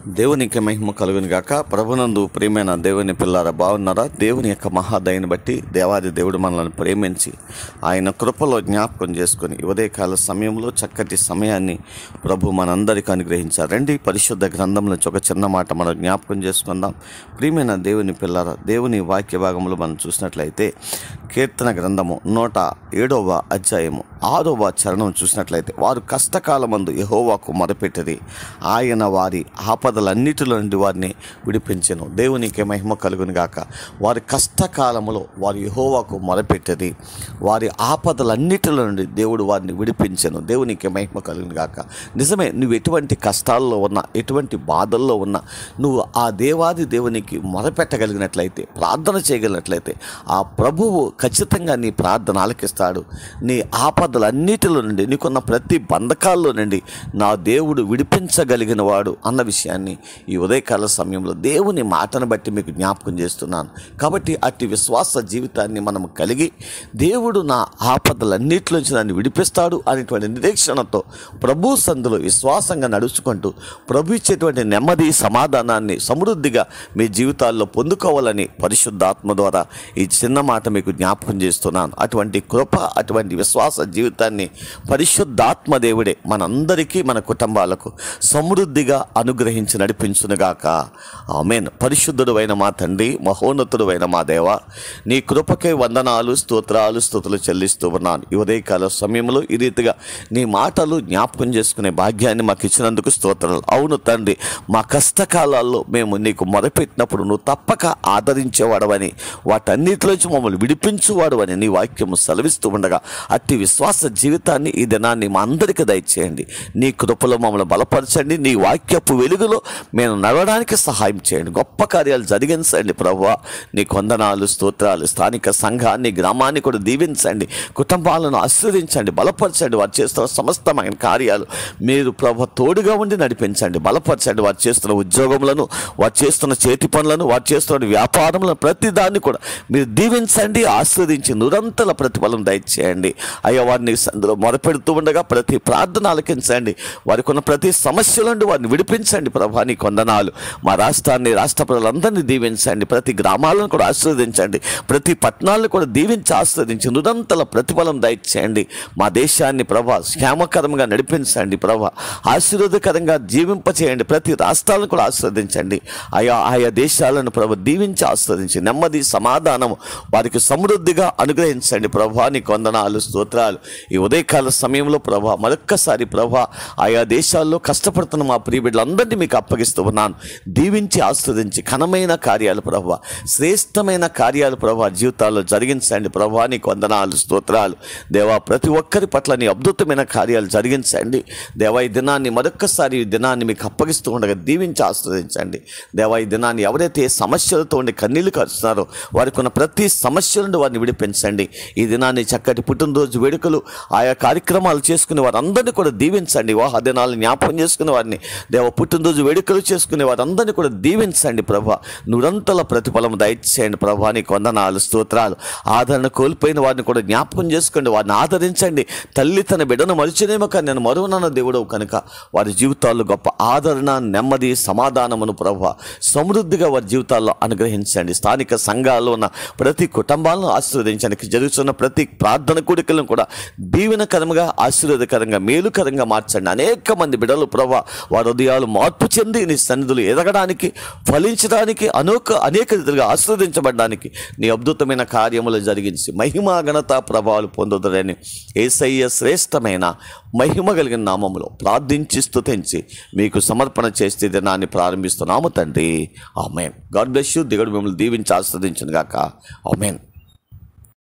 దేవునికి మహిమ కలుగుని గాక ప్రభునందు ప్రియమైన దేవుని పిల్లారా బాగున్నారా దేవుని యొక్క మహాదయని బట్టి దేవాది దేవుడు మనల్ని ప్రేమించి ఆయన కృపలో జ్ఞాపకం చేసుకొని ఉదయకాల సమయంలో చక్కటి సమయాన్ని ప్రభు మనందరికీ అనుగ్రహించారు రండి పరిశుద్ధ గ్రంథం నుంచి ఒక చిన్న మాట మనం జ్ఞాపకం చేసుకుందాం ప్రియమైన దేవుని పిల్లారా దేవుని వాక్య భాగంలో మనం చూసినట్లయితే కీర్తన గ్రంథము నూట ఏడవ అధ్యాయము ఆరవ చరణం చూసినట్లయితే వారు కష్టకాలమందు యహోవాకు మొదపెట్టిరి ఆయన వారి ఆపదలన్నిటిలో నుండి వారిని విడిపించెను దేవునికి మహిమ కలుగును గాక వారి కష్టకాలములో వారి యహోవాకు మొదపెట్టిరి వారి ఆపదలన్నిటిలో నుండి దేవుడు వారిని విడిపించెను దేవునికి మహిమ కలుగును గాక నిజమే నువ్వు ఎటువంటి కష్టాల్లో ఉన్నా ఎటువంటి బాధల్లో ఉన్నా నువ్వు ఆ దేవాది దేవునికి మొదపెట్టగలిగినట్లయితే ప్రార్థన చేయగలిగినట్లయితే ఆ ప్రభువు ఖచ్చితంగా నీ ప్రార్థన ఆలకిస్తాడు నీ ఆపదలన్నిటిలో నుండి నీకున్న ప్రతి బంధకాల్లో నుండి నా దేవుడు విడిపించగలిగిన వాడు అన్న విషయాన్ని ఈ ఉదయకాల సమయంలో దేవుని మాటను బట్టి మీకు జ్ఞాపకం చేస్తున్నాను కాబట్టి అట్టి విశ్వాస జీవితాన్ని మనం కలిగి దేవుడు నా ఆపదలన్నిటిలోంచి నన్ను విడిపిస్తాడు అనేటువంటి నిరీక్షణతో ప్రభు సందులో విశ్వాసంగా నడుచుకుంటూ ప్రభు ఇచ్చేటువంటి నెమ్మది సమాధానాన్ని సమృద్ధిగా మీ జీవితాల్లో పొందుకోవాలని పరిశుద్ధాత్మ ద్వారా ఈ చిన్న మాట మీకు జ్ఞాపకం చేస్తున్నాను అటువంటి కృప అటువంటి విశ్వాస జీవితాన్ని పరిశుద్ధాత్మ దేవుడే మనందరికీ మన కుటుంబాలకు సమృద్ధిగా అనుగ్రహించి నడిపించునుగాక ఆమెన్ పరిశుద్ధుడు అయిన మా తండ్రి మహోన్నతుడు అయిన మా దేవ నీ కృపకే వందనాలు స్తోత్రాలు స్థుతులు చెల్లిస్తూ ఉన్నాను ఈ ఉదయకాల సమయంలో ఈ రీతిగా నీ మాటలు జ్ఞాపకం చేసుకునే భాగ్యాన్ని మాకు ఇచ్చినందుకు స్తోత్రాలు అవును తండ్రి మా కష్టకాలాల్లో మేము నీకు మొదపెట్టినప్పుడు నువ్వు తప్పక ఆదరించేవాడవని వాటన్నిటిలోంచి మమ్మల్ని విడిపించువాడవని నీ వాక్యము సెలవిస్తూ ఉండగా అట్టి విశ్వాస జీవితాన్ని ఈ దినాన్ని మా అందరికీ దయచేయండి నీ కృపలో మమ్మల్ని బలపరచండి నీ వాక్యపు వెలుగులో మేము నడవడానికి సహాయం చేయండి గొప్ప కార్యాలు జరిగించండి ప్రభు నీ కొందనాలు స్తోత్రాలు స్థానిక సంఘాన్ని గ్రామాన్ని కూడా దీవించండి కుటుంబాలను ఆశీర్వదించండి బలపరచండి వారు చేస్తున్న సమస్తమైన కార్యాలు మీరు ప్రభు తోడుగా ఉండి నడిపించండి బలపరచండి వారు చేస్తున్న ఉద్యోగములను వారు చేస్తున్న చేతి పనులను వారు చేస్తున్న వ్యాపారములను ప్రతి దాన్ని కూడా మీరు దీవించండి ఆస్వాదించి నిరంతర ప్రతిఫలం దయచేయండి అయ్యా వారిని అందులో మొదపెడుతూ ఉండగా ప్రతి ప్రార్థన ఆలకించండి వారికి ఉన్న ప్రతి సమస్య నుండి వారిని విడిపించండి ప్రభా నీ కొందనాలు మా రాష్ట్రాన్ని రాష్ట్ర ప్రజలందరినీ దీవించండి ప్రతి గ్రామాలను కూడా ఆశీర్వదించండి ప్రతి పట్టణాలను కూడా దీవించి ఆస్వాదించి నిరంతర ప్రతిఫలం దయచేయండి మా దేశాన్ని ప్రభా క్షేమకరంగా నడిపించండి ప్రభా ఆశీర్వాదకరంగా జీవింపచేయండి ప్రతి రాష్ట్రాలను కూడా ఆస్వాదించండి ఆయా ఆయా దేశాలను ప్రభు దీవించి ఆస్వాదించి నెమ్మది సమాధానము వారికి సమృద్ధిగా అనుగ్రహించండి ప్రభా నీ కొందనాలు స్తోత్రాలు ఈ ఉదయకాల సమయంలో ప్రభా మరొక్కసారి ప్రభా ఆయా దేశాల్లో కష్టపడుతున్న మా ప్రియ బిడ్డలందరినీ మీకు అప్పగిస్తూ ఉన్నాను దీవించి ఆస్వాదించి ఘనమైన కార్యాలు ప్రభా శ్రేష్టమైన కార్యాలు ప్రభా జీవితాల్లో జరిగించండి ప్రభా నీ కొందనాలు స్తోత్రాలు దేవా ప్రతి ఒక్కరి పట్ల నీ అద్భుతమైన కార్యాలు జరిగించండి దేవా ఈ దినాన్ని మరొక్కసారి ఈ దినాన్ని మీకు అప్పగిస్తూ ఉండగా దీవించి ఆస్వాదించండి దేవా ఈ దినాన్ని ఎవరైతే సమస్యలతో ఉండి కన్నీళ్లు కరుస్తున్నారో వారికి ఉన్న ప్రతి సమస్య నుండి వారిని విడిపించండి ఈ దినాన్ని చక్కటి పుట్టినరోజు వేడుకలు ఆయా కార్యక్రమాలు చేసుకునే వారందరినీ కూడా దీవించండి వివాహ దినాలు జ్ఞాపకం చేసుకునే వారిని దేవ పుట్టినరోజు వేడుకలు చేసుకునే వారందరినీ కూడా దీవించండి ప్రభా నిరంతర ప్రతిఫలం దయచేయండి ప్రభా నీకు వందనాలు స్తోత్రాలు ఆదరణ కోల్పోయిన వారిని కూడా జ్ఞాపకం చేసుకోండి వారిని ఆదరించండి తల్లి తన బిడ్డను మరిచినేమో కానీ నేను మరువనన్న దేవుడు కనుక వారి జీవితాల్లో గొప్ప ఆదరణ నెమ్మది సమాధానమును ప్రభు సమృద్ధిగా వారి జీవితాల్లో అనుగ్రహించండి స్థానిక సంఘాల్లో ఉన్న ప్రతి కుటుంబాలను ఆశీర్వదించడానికి జరుగుతున్న ప్రతి ప్రార్థన కూడికలను కూడా దీవెనకరంగా ఆశీర్వాదకరంగా మేలుకరంగా మార్చండి అనేక మంది బిడ్డలు ప్రభు వారి హృదయాలు మార్పు చెంది నీ సన్నిధులు ఎదగడానికి ఫలించడానికి అనేక అనేక రీతిగా ఆశీర్వదించబడడానికి నీ అద్భుతమైన కార్యములు జరిగించి మహిమా ఘనత ప్రభావాలు పొందుదరని ఏసయ్య శ్రేష్టమైన మహిమ కలిగిన నామములో ప్రార్థించి స్తుతించి మీకు సమర్పణ చేస్తే దినాన్ని ప్రారంభిస్తున్నాము తండ్రి ఆమెన్ గాడ్ బ్లెస్ యూ దిగడు మిమ్మల్ని దీవించి ఆస్వాదించును గాక ఆమెన్